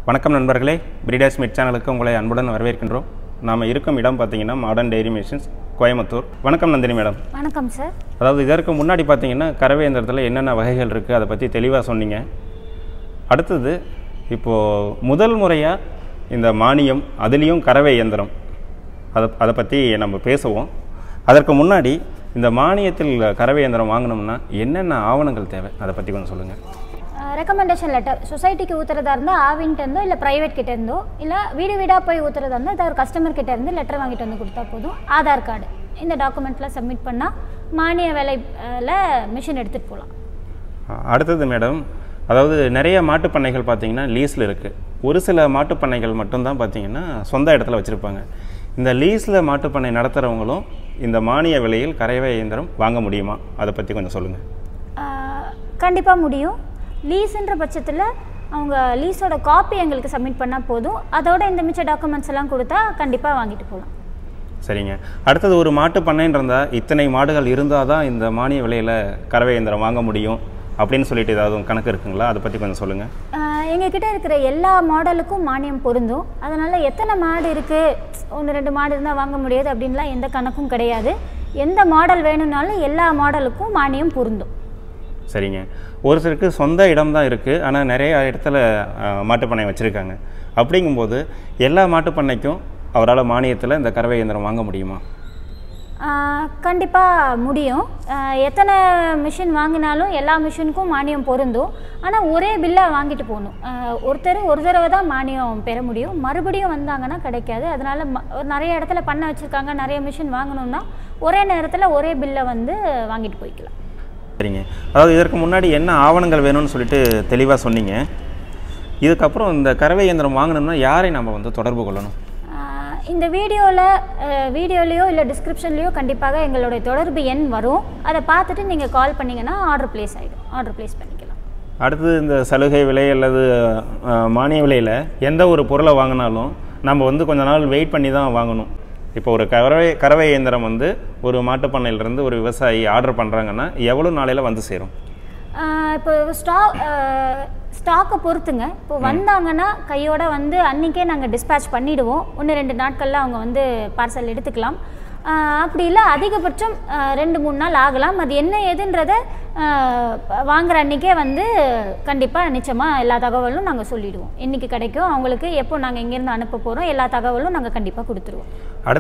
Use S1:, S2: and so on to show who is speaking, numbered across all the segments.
S1: வணக்கம் நண்பர்களே breeders mid சேனலுக்கு உங்களை அன்புடன் வரவேற்கின்றோம் நாம் இருக்கும் இடம் பார்த்தீங்கன்னா மாடர்ன் டெய்ரி மிஷின்ஸ் கோயம்புத்தூர் வணக்கம் நந்தினி மேடம்
S2: வணக்கம் சார்
S1: அதாவது இதற்கு முன்னாடி பார்த்தீங்கன்னா கறவை இயந்திரத்தில் என்னென்ன வகைகள் இருக்குது அதை பற்றி தெளிவாக சொன்னீங்க அடுத்தது இப்போது முதல் முறையாக இந்த மானியம் அதுலேயும் கறவை இயந்திரம் அதை அதை பற்றி நம்ம பேசுவோம் அதற்கு முன்னாடி இந்த மானியத்தில் கறவை இயந்திரம் வாங்கினோம்னா என்னென்ன ஆவணங்கள் தேவை அதை பற்றி கொஞ்சம் சொல்லுங்கள்
S2: ரெக்கமெண்டேஷன் லெட்டர் சொசைட்டிக்கு ஊற்றுறதா இருந்தால் ஆவின்ட்டு இருந்தோ இல்லை ப்ரைவேட் கிட்ட இருந்தோ இல்லை வீடு வீடாக போய் ஊற்றுறதா இருந்தால் ஏதாவது ஒரு கஸ்டமர் கிட்ட இருந்து லெட்டர் வாங்கிட்டு வந்து கொடுத்தா போதும் ஆதார் கார்டு இந்த டாக்குமெண்ட்லாம் சப்மிட் பண்ணால் மானிய விலையில் மிஷின் எடுத்துகிட்டு போகலாம்
S1: அடுத்தது மேடம் அதாவது நிறைய மாட்டுப் பண்ணைகள் பார்த்தீங்கன்னா லீஸில் இருக்குது ஒரு சில மாட்டுப் பண்ணைகள் மட்டும்தான் பார்த்தீங்கன்னா சொந்த இடத்துல வச்சுருப்பாங்க இந்த லீஸில் மாட்டுப் பண்ணை நடத்துகிறவங்களும் இந்த மானிய விலையில் கறவை இயந்திரம் வாங்க முடியுமா அதை பற்றி கொஞ்சம் சொல்லுங்கள்
S2: கண்டிப்பாக முடியும் லீஸுன்ற பட்சத்தில் அவங்க லீஸோட காப்பி எங்களுக்கு சப்மிட் பண்ணால் போதும் அதோட இந்த மிச்ச டாக்குமெண்ட்ஸ் எல்லாம் கொடுத்தா கண்டிப்பாக வாங்கிட்டு போகலாம்
S1: சரிங்க அடுத்தது ஒரு மாட்டு பண்ணைன்னு இருந்தால் இத்தனை மாடுகள் இருந்தால் தான் இந்த மானிய விலையில் கறவை இயந்திரம் வாங்க முடியும் அப்படின்னு சொல்லிட்டு ஏதாவது கணக்கு இருக்குங்களா அதை பற்றி கொஞ்சம் சொல்லுங்கள்
S2: எங்ககிட்ட இருக்கிற எல்லா மாடலுக்கும் மானியம் பொருந்தும் அதனால் எத்தனை மாடு இருக்குது ஒன்று ரெண்டு மாடு இருந்தால் வாங்க முடியாது அப்படின்லாம் எந்த கணக்கும் கிடையாது எந்த மாடல் வேணும்னாலும் எல்லா மாடலுக்கும் மானியம் பொருந்தும்
S1: சரிங்க ஒரு சிலருக்கு சொந்த இடம் தான் இருக்குது ஆனால் நிறைய இடத்துல அஹ், மாட்டுப்பண்ணை வச்சுருக்காங்க அப்படிங்கும்போது எல்லா மாட்டுப்பண்ணைக்கும் அவரால் மானியத்தில் இந்த கறவை இயந்திரம் வாங்க முடியுமா
S2: கண்டிப்பாக முடியும் ஆஹ் எத்தனை மிஷின் வாங்கினாலும் எல்லா மிஷினுக்கும் மானியம் பொருந்தும் ஆனால் ஒரே பில்லாக வாங்கிட்டு போகணும் ஆஹ் ஒருத்தர் ஒரு தடவை தான் மானியம் பெற முடியும் மறுபடியும் வந்தாங்கன்னா கிடைக்காது அதனால் ம நிறைய இடத்துல பண்ண வச்சுருக்காங்க நிறைய மிஷின் வாங்கணும்னா ஒரே நேரத்தில் ஒரே பில்லை வந்து வாங்கிட்டு போய்க்கலாம்
S1: சரிங்க அதாவது இதற்கு முன்னாடி என்ன ஆவணங்கள் வேணும்னு சொல்லிட்டு தெளிவாக சொன்னீங்க இதுக்கப்புறம் இந்த கறவை இயந்திரம் வாங்கணும்னா யாரை நம்ம வந்து தொடர்பு கொள்ளணும்
S2: ஆஹ் இந்த வீடியோவில் வீடியோலேயோ இல்லை டிஸ்கிரிப்ஷன்லேயோ கண்டிப்பாக எங்களுடைய தொடர்பு எண் வரும் அதை பார்த்துட்டு நீங்கள் கால் பண்ணிங்கன்னா ஆர்டர் ப்ளேஸ் ஆகிடும் ஆர்டர் ப்ளேஸ் பண்ணிக்கலாம்
S1: அடுத்தது இந்த சலுகை விலை அல்லது அஹ், மானிய விலையில் எந்த ஒரு பொருளை வாங்கினாலும் நம்ம வந்து கொஞ்ச நாள் வெயிட் பண்ணி தான் வாங்கணும் இப்போ ஒரு கறவை கறவை இயந்திரம் வந்து ஒரு மாட்டுப் பண்ணையிலேருந்து ஒரு விவசாயி ஆர்டர் பண்ணுறாங்கன்னா எவ்வளோ நாளையில் வந்து சேரும்
S2: ஆஹ் இப்போ ஸ்டாக் ஸ்டாக்கை பொறுத்துங்க இப்போ வந்தாங்கன்னா கையோட வந்து அன்றைக்கே நாங்கள் டிஸ்பேட்ச் பண்ணிடுவோம் ஒன்று ரெண்டு நாட்களில் அவங்க வந்து பார்சல் எடுத்துக்கலாம் ஆஹ் அப்படி இல்லை அதிகபட்சம் ஆஹ் ரெண்டு மூணு நாள் ஆகலாம் அது என்ன ஏதுன்றத ஆஹ் வாங்குற அன்றைக்கே வந்து கண்டிப்பாக நிச்சயமாக எல்லா தகவலும் நாங்கள் சொல்லிடுவோம் என்றைக்கு கிடைக்கும் அவங்களுக்கு எப்போ நாங்கள் இங்கேருந்து அனுப்ப போகிறோம் எல்லா தகவலும் நாங்கள் கண்டிப்பாக கொடுத்துருவோம்
S1: அடுத்து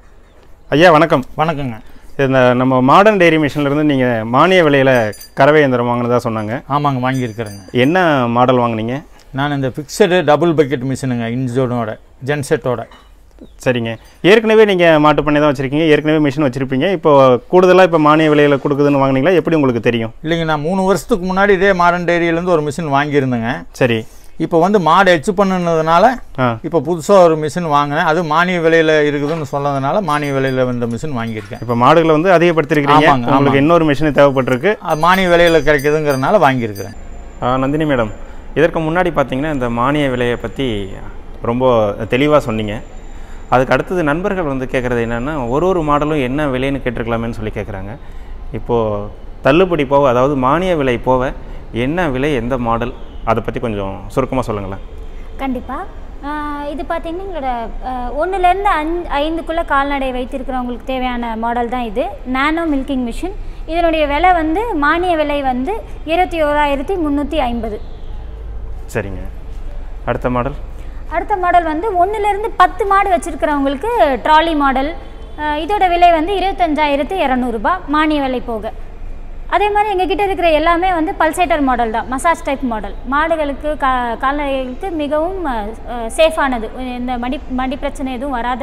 S1: ஐயா வணக்கம்
S3: வணக்கங்க
S1: இந்த நம்ம மாடர்ன் டெய்ரி மிஷின்லேருந்து நீங்கள் மானிய விலையில் கறவை இயந்திரம் வாங்கினதா சொன்னாங்க
S3: ஆமாங்க வாங்கியிருக்கிறேங்க
S1: என்ன மாடல் வாங்குனீங்க
S3: நான் இந்த ஃபிக்ஸடு டபுள் பக்கெட் மிஷினுங்க இன்ஜோனோட ஜென்செட்டோட
S1: சரிங்க ஏற்கனவே நீங்கள் மாட்டு பண்ணை தான் வச்சுருக்கீங்க ஏற்கனவே மிஷின் வச்சுருப்பீங்க இப்போ கூடுதலாக இப்போ மானிய விலையில் கொடுக்குதுன்னு வாங்குனீங்களா எப்படி உங்களுக்கு தெரியும்
S3: இல்லைங்க நான் மூணு வருஷத்துக்கு முன்னாடி இதே மாடர்ன் டெய்ரியிலேருந்து ஒரு மிஷின் வாங்கியிருந்தேங்க
S1: சரி
S3: இப்போ வந்து மாடு எச்சு பண்ணுனதுனால
S1: ஆ
S3: இப்போ புதுசாக ஒரு மிஷின் வாங்கினேன் அது மானிய விலையில் இருக்குதுன்னு சொன்னதுனால மானிய விலையில் இந்த மிஷின் வாங்கியிருக்கேன்
S1: இப்போ மாடுகளை வந்து அதிகப்படுத்திருக்கிறீங்க
S3: ஆமாங்க,
S1: உங்களுக்கு
S3: ஆமாங்க.
S1: இன்னொரு மிஷின் தேவைப்பட்டிருக்கு
S3: அது மானிய விலையில் கிடைக்குதுங்கிறனால வாங்கியிருக்கிறேன்
S1: ஆ, நந்தினி மேடம் இதற்கு முன்னாடி பார்த்தீங்கன்னா இந்த மானிய விலையை பற்றி ரொம்ப தெளிவாக சொன்னீங்க அதுக்கு அடுத்தது நண்பர்கள் வந்து கேட்குறது என்னென்னா ஒரு ஒரு மாடலும் என்ன விலைன்னு கேட்டிருக்கலாமேன்னு சொல்லி கேட்குறாங்க இப்போது தள்ளுபடி போக அதாவது மானிய விலை போக என்ன விலை எந்த மாடல் அதை பற்றி கொஞ்சம் சுருக்கமாக சொல்லுங்களேன்
S2: கண்டிப்பாக இது பார்த்தீங்கன்னா எங்களோட ஒன்றுலேருந்து அஞ் ஐந்துக்குள்ளே கால்நடை வைத்திருக்கிறவங்களுக்கு தேவையான மாடல் தான் இது நானோ மில்கிங் மிஷின் இதனுடைய விலை வந்து மானிய விலை வந்து இருபத்தி ஓராயிரத்தி முந்நூற்றி ஐம்பது
S1: சரிங்க அடுத்த மாடல்
S2: அடுத்த மாடல் வந்து ஒன்றுலேருந்து பத்து மாடு வச்சுருக்கிறவங்களுக்கு ட்ராலி மாடல் அஹ், இதோட விலை வந்து இருபத்தஞ்சாயிரத்து இரநூறுபா மானிய விலை போக அதே மாதிரி எங்ககிட்ட இருக்கிற எல்லாமே வந்து பல்சேட்டர் மாடல் தான் மசாஜ் டைப் மாடல் மாடுகளுக்கு கா கால்நடைகளுக்கு மிகவும் சேஃபானது இந்த மடி மடி பிரச்சனை எதுவும் வராத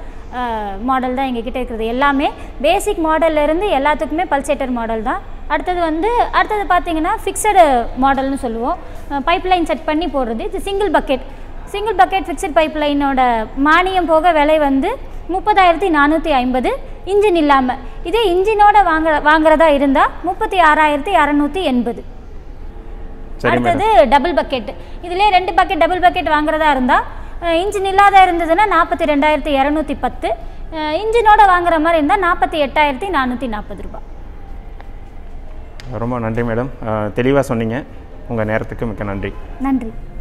S2: மாடல் தான் எங்ககிட்ட இருக்கிறது எல்லாமே பேசிக் இருந்து எல்லாத்துக்குமே பல்சேட்டர் மாடல் தான் அடுத்தது வந்து அடுத்தது பார்த்தீங்கன்னா ஃபிக்ஸடு மாடல்னு சொல்லுவோம் பைப் லைன் செட் பண்ணி போடுறது இது single bucket single bucket fixed pipe லைனோட மானியம் போக விலை வந்து முப்பதாயிரத்தி நானூற்றி ஐம்பது இன்ஜின் இல்லாமல் இதே இன்ஜினோட வாங்குற வாங்குறதா இருந்தால் முப்பத்தி ஆறாயிரத்தி அறநூற்றி எண்பது
S1: சரி மேடம்
S2: அடுத்தது டபுள் பக்கெட் இதுலேயே ரெண்டு பக்கெட் டபுள் பக்கெட் வாங்குறதா இருந்தால் இன்ஜின் இல்லாத இருந்ததுன்னா நாற்பத்தி ரெண்டாயிரத்தி இரநூத்தி பத்து இன்ஜினோட வாங்குற மாதிரி இருந்தால் நாற்பத்தி எட்டாயிரத்தி நானூற்றி நாற்பது ரூபாய்
S1: ரொம்ப நன்றி மேடம் தெளிவாக சொன்னீங்க உங்கள் நேரத்துக்கு மிக்க நன்றி
S2: நன்றி